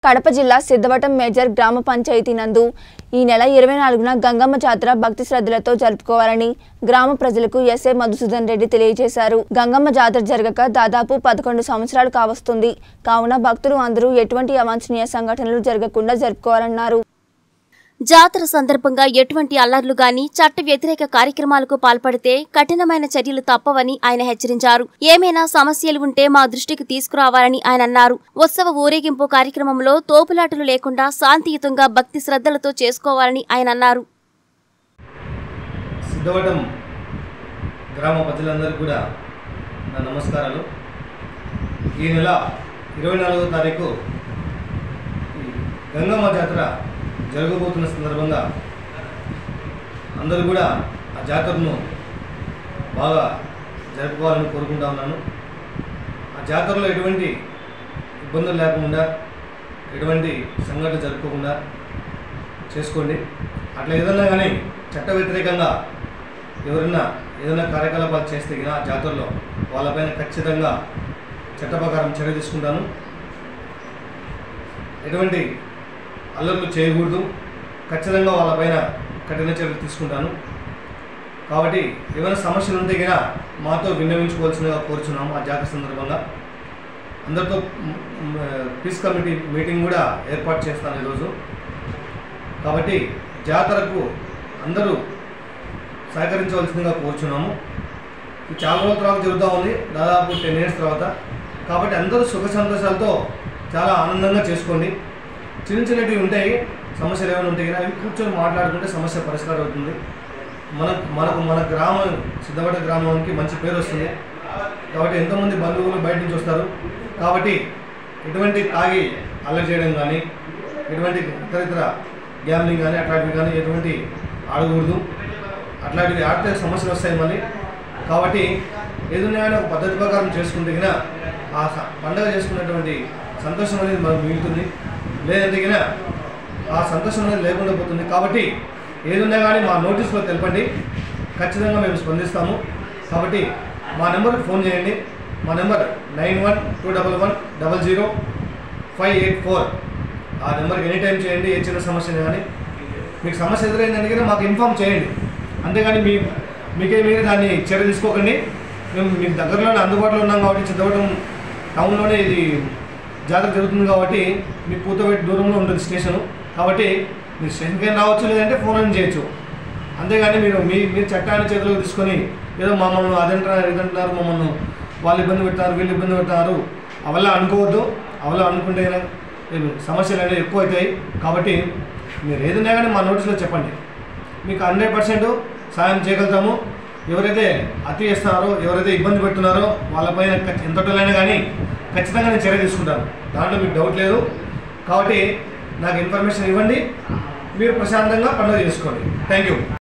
కడప జిల్లా సిద్ధవటం మేజర్ గ్రామ పంచాయతీ నందు ఈ నెల ఇరవై నాలుగున గంగమ్మ జాతర భక్తి శ్రద్ధలతో జరుపుకోవాలని గ్రామ ప్రజలకు ఎస్ఏ మధుసూదన్ రెడ్డి తెలియజేశారు గంగమ్మ జాతర జరగక దాదాపు పదకొండు సంవత్సరాలు కావస్తుంది కావున భక్తులు అందరూ ఎటువంటి అవాంఛనీయ సంఘటనలు జరగకుండా జరుపుకోవాలన్నారు జాతర సందర్భంగా ఎటువంటి అల్లర్లు గాని చట్ట వ్యతిరేక కార్యక్రమాలకు పాల్పడితే కఠినమైన చర్యలు తప్పవని ఆయన హెచ్చరించారు ఏమైనా సమస్యలు ఉంటే మా దృష్టికి తీసుకురావాలని ఆయన అన్నారు ఉత్సవ ఊరేగింపు కార్యక్రమంలో తోపులాటలు లేకుండా శాంతియుతంగా భక్తి శ్రద్ధలతో చేసుకోవాలని ఆయన అన్నారు సిద్ధవటం గ్రామ ప్రజలందరికీ కూడా నా నమస్కారాలు ఈ నెల ఇరవై నాలుగో తారీఖు ఈ గంగమ్మ జాతర జరగబోతున్న సందర్భంగా అందరూ కూడా ఆ జాతరను బాగా జరుపుకోవాలని కోరుకుంటా ఉన్నాను ఆ జాతరలో ఎటువంటి ఇబ్బందులు లేకుండా ఎటువంటి సంఘటన జరుపుకోకుండా చేసుకోండి అట్లా ఏదన్నా కానీ చట్ట వ్యతిరేకంగా ఎవరైనా ఏదైనా కార్యకలాపాలు చేస్తే కానీ ఆ జాతరలో వాళ్ళపైన ఖచ్చితంగా చట్ట ప్రకారం చర్య తీసుకుంటాను ఎటువంటి అల్లర్లు చేయకూడదు ఖచ్చితంగా వాళ్ళపైన కఠిన చర్యలు తీసుకుంటాను కాబట్టి ఏమైనా సమస్యలు ఉంటే కనుక మాతో విన్నవించుకోవాల్సిందిగా కోరుచున్నాము ఆ జాతర సందర్భంగా అందరితో మ్, మ్, పీస్ కమిటీ మీటింగ్ కూడా ఏర్పాటు చేస్తాను ఈరోజు కాబట్టి జాతరకు అందరూ సహకరించవలసిందిగా కోరుచున్నాము ఇది చాలా రోజుల తర్వాత జరుగుతూ ఉంది దాదాపు టెన్ ఇయర్స్ తర్వాత కాబట్టి అందరూ సుఖ సంతోషాలతో చాలా ఆనందంగా చేసుకోండి చిన్న చిన్నటివి ఉంటాయి సమస్యలు ఏమైనా ఉంటాయి కానీ అవి కూర్చొని మాట్లాడుకుంటే సమస్య పరిష్కారం అవుతుంది మన మనకు మన గ్రామం సిద్ధపడ్డ గ్రామానికి మంచి పేరు వస్తుంది కాబట్టి ఎంతోమంది బంధువులు బయట నుంచి వస్తారు కాబట్టి ఎటువంటి తాగి అల్లరి చేయడం కానీ ఎటువంటి ఇతర ఇతర గ్యామ్లింగ్ కానీ అట్లాంటివి కానీ ఎటువంటి ఆడకూడదు అట్లాంటివి ఆడితే సమస్యలు వస్తాయి మళ్ళీ కాబట్టి ఏదైనా కానీ ఒక పద్ధతి ప్రకారం చేసుకుంటే గిన ఆ స- పండగ చేసుకున్నటువంటి సంతోషం అనేది మనకు మిగులుతుంది లేదంటే గిన ఆ సంతోషం అనేది లేకుండా పోతుంది కాబట్టి ఏదున్నా కానీ మా నోటీస్లో తెలపండి ఖచ్చితంగా మేము స్పందిస్తాము కాబట్టి మా నెంబర్కి ఫోన్ చేయండి మా number nine one two double one double zero five eight four ఆ నెంబర్కి ఎనీ టైం చేయండి ఏ చిన్న సమస్య కానీ మీకు సమస్య ఎదురైందంటే కనుక మాకు ఇన్ఫామ్ చేయండి అంతేగాని మీ మీకే మీరు దాన్ని చర్య తీసుకోకండి మేము మీకు దగ్గరలోనే అందుబాటులో ఉన్నాం కాబట్టి చిత్తవటం టౌన్లోనే ఇది జాతర జరుగుతుంది కాబట్టి మీకు పూతపెట్టి దూరంలో ఉంటుంది స్టేషను కాబట్టి మీరు స్టేషన్కి అయినా రావచ్చు లేదంటే ఫోన్ అని చేయొచ్చు అంతేగాని మీరు మీ మీరు చట్టాన్ని చేతిలోకి తీసుకొని ఏదో మమ్మల్ని అదంటారు ఇదంటున్నారు మమ్మల్ని వాళ్ళు ఇబ్బంది పెడతారు వీళ్ళు ఇబ్బంది పెడతారు అవల్ల అనుకోవద్దు అవల్ల అనుకుంటే కనుక ఏమి సమస్యలు అనేవి ఎక్కువ అవుతాయి కాబట్టి మీరు ఏదైనా కానీ మా నోటీస్లో చెప్పండి మీకు హండ్రెడ్ పర్సెంట్ సాయం చేయగలుగుతాము ఎవరైతే అతి చేస్తున్నారో ఎవరైతే ఇబ్బంది పెడుతున్నారో వాళ్ళపైన ఖచ్చి- ఎంతటోలైనా కానీ ఖచ్చితంగా నేను చర్య తీసుకుంటాను దాంట్లో మీకు డౌట్ లేదు కాబట్టి నాకు ఇన్ఫర్మేషన్ ఇవ్వండి మీరు ప్రశాంతంగా పండుగ చేసుకోండి థ్యాంక్ యూ